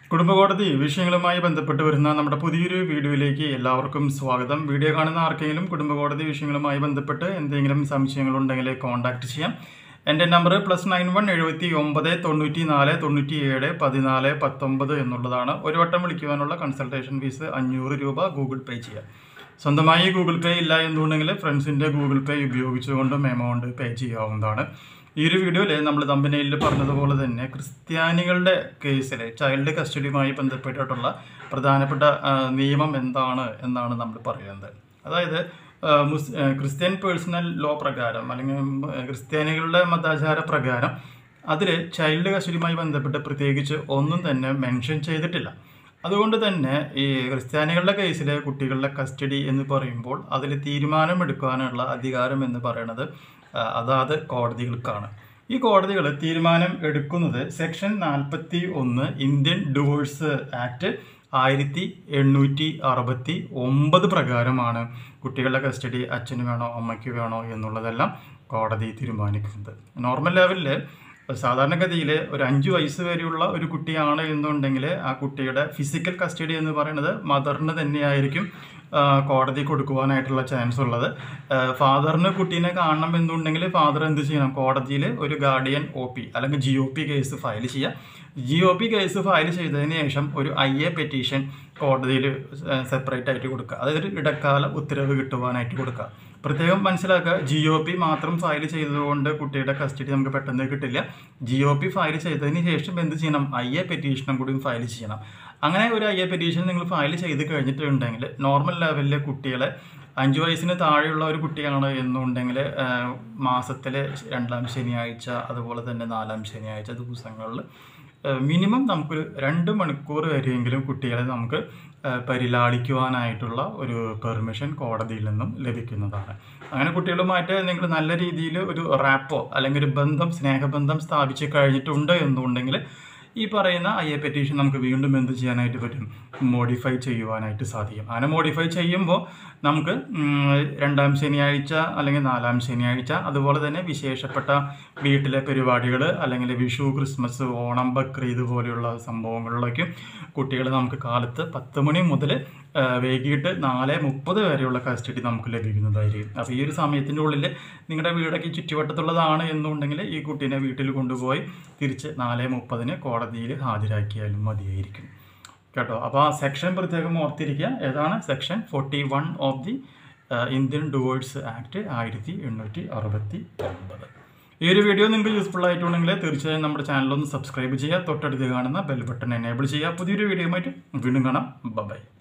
കുടുംബകോടതി വിഷയങ്ങളുമായി ബന്ധപ്പെട്ട് വരുന്ന നമ്മുടെ പുതിയൊരു വീഡിയോയിലേക്ക് എല്ലാവർക്കും സ്വാഗതം വീഡിയോ കാണുന്ന ആർക്കെങ്കിലും കുടുംബകോടതി വിഷയങ്ങളുമായി ബന്ധപ്പെട്ട് എന്തെങ്കിലും സംശയങ്ങളുണ്ടെങ്കിൽ കോൺടാക്ട് ചെയ്യാം എൻ്റെ നമ്പർ പ്ലസ് നയൻ വൺ എഴുപത്തി ഒമ്പത് തൊണ്ണൂറ്റി നാല് തൊണ്ണൂറ്റി ഏഴ് പതിനാല് പത്തൊമ്പത് എന്നുള്ളതാണ് ഒരു വട്ടം വിളിക്കുവാനുള്ള കൺസൾട്ടേഷൻ ഫീസ് അഞ്ഞൂറ് രൂപ ഗൂഗിൾ പേ ചെയ്യാം സ്വന്തമായി ഗൂഗിൾ പേ ഇല്ല എന്നുണ്ടെങ്കിൽ ഫ്രണ്ട്സിൻ്റെ ഗൂഗിൾ പേ ഉപയോഗിച്ചുകൊണ്ടും എമൗണ്ട് പേ ചെയ്യാവുന്നതാണ് ഈ ഒരു വീഡിയോയിൽ നമ്മൾ തമ്പനയിൽ പറഞ്ഞതുപോലെ തന്നെ ക്രിസ്ത്യാനികളുടെ കേസിൽ ചൈൽഡ് കസ്റ്റഡിയുമായി ബന്ധപ്പെട്ടിട്ടുള്ള പ്രധാനപ്പെട്ട ആ, നിയമം എന്താണ് എന്നാണ് നമ്മൾ പറയുന്നത് അതായത് ആ, മുസ് ആ, ക്രിസ്ത്യൻ പേഴ്സണൽ ലോ പ്രകാരം അല്ലെങ്കിൽ ഉം, ക്രിസ്ത്യാനികളുടെ മതാചാര പ്രകാരം അതിൽ ചൈൽഡ് കസ്റ്റഡിയുമായി ബന്ധപ്പെട്ട് പ്രത്യേകിച്ച് ഒന്നും തന്നെ മെൻഷൻ ചെയ്തിട്ടില്ല അതുകൊണ്ട് തന്നെ ഈ ക്രിസ്ത്യാനികളുടെ കേസിലെ കുട്ടികളുടെ കസ്റ്റഡി എന്ന് പറയുമ്പോൾ അതിൽ തീരുമാനമെടുക്കാനുള്ള അധികാരം എന്ന് പറയുന്നത് ആ, അതാത് കോടതികൾക്കാണ് ഈ കോടതികൾ തീരുമാനം എടുക്കുന്നത് സെക്ഷൻ നാൽപ്പത്തി ഒന്ന് ഇന്ത്യൻ ഡിവോഴ്സ് ആക്ട് ആയിരത്തി എണ്ണൂറ്റി അറുപത്തി ഒമ്പത് പ്രകാരമാണ് കുട്ടികളുടെ കസ്റ്റഡി അച്ഛന് വേണോ അമ്മയ്ക്ക് വേണോ എന്നുള്ളതെല്ലാം കോടതി തീരുമാനിക്കുന്നത് നോർമൽ ലെവലിൽ സാധാരണഗതിയിൽ ഒരു അഞ്ച് വയസ്സ് വരെയുള്ള ഒരു കുട്ടിയാണ് എന്നുണ്ടെങ്കിൽ ആ കുട്ടിയുടെ ഫിസിക്കൽ കസ്റ്റഡി എന്ന് പറയുന്നത് മദറിന് തന്നെയായിരിക്കും ആ, കോടതി കൊടുക്കുവാനായിട്ടുള്ള ചാൻസ് ഉള്ളത് ഫാദറിന് കുട്ടീനെ കാണണം എന്നുണ്ടെങ്കിൽ ഫാദർ എന്ത് ചെയ്യണം കോടതിയിൽ ഒരു ഗാർഡിയൻ ഒ പി അല്ലെങ്കിൽ G O P case file ചെയ്യുക G O P case file ചെയ്തതിന് ശേഷം ഒരു ഐ എ പെറ്റീഷൻ കോടതിയിൽ സെപ്പറേറ്റ് ആയിട്ട് കൊടുക്കുക അതായത് ഒരു ഇടക്കാല ഉത്തരവ് കിട്ടുവാനായിട്ട് കൊടുക്കുക പ്രത്യേകം മനസ്സിലാക്കുക ജി ഒ പി മാത്രം ഫയൽ ചെയ്തതുകൊണ്ട് കുട്ടിയുടെ കസ്റ്റഡി നമുക്ക് പെട്ടെന്ന് കിട്ടില്ല ജി ഒ പി ഫയൽ ചെയ്തതിന് ശേഷം എന്ത് ചെയ്യണം ഐ എ പെറ്റീഷനും കൂടി ഫയൽ ചെയ്യണം അങ്ങനെ ഒരു ഐ എ പെറ്റീഷൻ നിങ്ങൾ ഫയൽ ചെയ്ത് കഴിഞ്ഞിട്ടുണ്ടെങ്കിൽ നോർമൽ ലെവലിലെ കുട്ടികളെ അഞ്ച് വയസ്സിന് താഴെയുള്ള ഒരു കുട്ടിയാണ് എന്നുണ്ടെങ്കിൽ മാസത്തിലെ രണ്ടാം ശനിയാഴ്ച അതുപോലെ തന്നെ നാലാം ശനിയാഴ്ച ദിവസങ്ങളിൽ മിനിമം നമുക്കൊരു രണ്ട് മണിക്കൂർ വരെയെങ്കിലും കുട്ടികളെ നമുക്ക് ആ, പരിലാളിക്കുവാനായിട്ടുള്ള ഒരു പെർമിഷൻ കോടതിയിൽ നിന്നും ലഭിക്കുന്നതാണ് അങ്ങനെ കുട്ടികളുമായിട്ട് നിങ്ങൾ നല്ല രീതിയിൽ ഒരു റാപ്പോ അല്ലെങ്കിൽ ഒരു ബന്ധം സ്നേഹബന്ധം സ്ഥാപിച്ച് കഴിഞ്ഞിട്ടുണ്ട് എന്നുണ്ടെങ്കിൽ ഈ പറയുന്ന ഐ എ പെറ്റീഷൻ നമുക്ക് വീണ്ടും എന്ത് ചെയ്യാനായിട്ട് പറ്റും മോഡിഫൈ ചെയ്യുവാനായിട്ട് സാധിക്കും അങ്ങനെ മോഡിഫൈ ചെയ്യുമ്പോൾ നമുക്ക് ഉം, രണ്ടാം ശനിയാഴ്ച അല്ലെങ്കിൽ നാലാം ശനിയാഴ്ച അതുപോലെ തന്നെ വിശേഷപ്പെട്ട വീട്ടിലെ പരിപാടികൾ അല്ലെങ്കിൽ വിഷു ക്രിസ്മസ് ഓണം ബക്രീദ് പോലെയുള്ള സംഭവങ്ങളിലേക്കും കുട്ടികൾ നമുക്ക് കാലത്ത് പത്ത് മണി മുതൽ വൈകിട്ട് നാല് മുപ്പത് വരെയുള്ള കസ്റ്റഡി നമുക്ക് ലഭിക്കുന്നതായിരിക്കും അപ്പോൾ ഈ ഒരു സമയത്തിൻ്റെ ഉള്ളിൽ നിങ്ങളുടെ വീടൊക്കെ ചുറ്റുവട്ടത്തുള്ളതാണ് എന്നുണ്ടെങ്കിൽ ഈ കുട്ടീനെ വീട്ടിൽ കൊണ്ടുപോയി തിരിച്ച് നാല് മുപ്പതിന് കോടതിയിൽ ഹാജരാക്കിയാലും മതിയായിരിക്കും കേട്ടോ അപ്പോൾ ആ സെക്ഷൻ പ്രത്യേകം ഓർത്തിരിക്കുക ഏതാണ് section forty one of the Indian divorce act ആയിരത്തി എണ്ണൂറ്റി അറുപത്തി ഒമ്പത് ഈ ഒരു വീഡിയോ നിങ്ങൾക്ക് യൂസ്ഫുൾ ആയിട്ടുണ്ടെങ്കിൽ തീർച്ചയായും നമ്മുടെ ചാനൽ ഒന്ന് സബ്സ്ക്രൈബ് ചെയ്യുക തൊട്ടടുത്ത് കാണുന്ന ബെൽ ബട്ടൺ എനേബിൾ ചെയ്യുക പുതിയൊരു വീഡിയോയുമായിട്ട് വീണ്ടും കാണാം ബൈ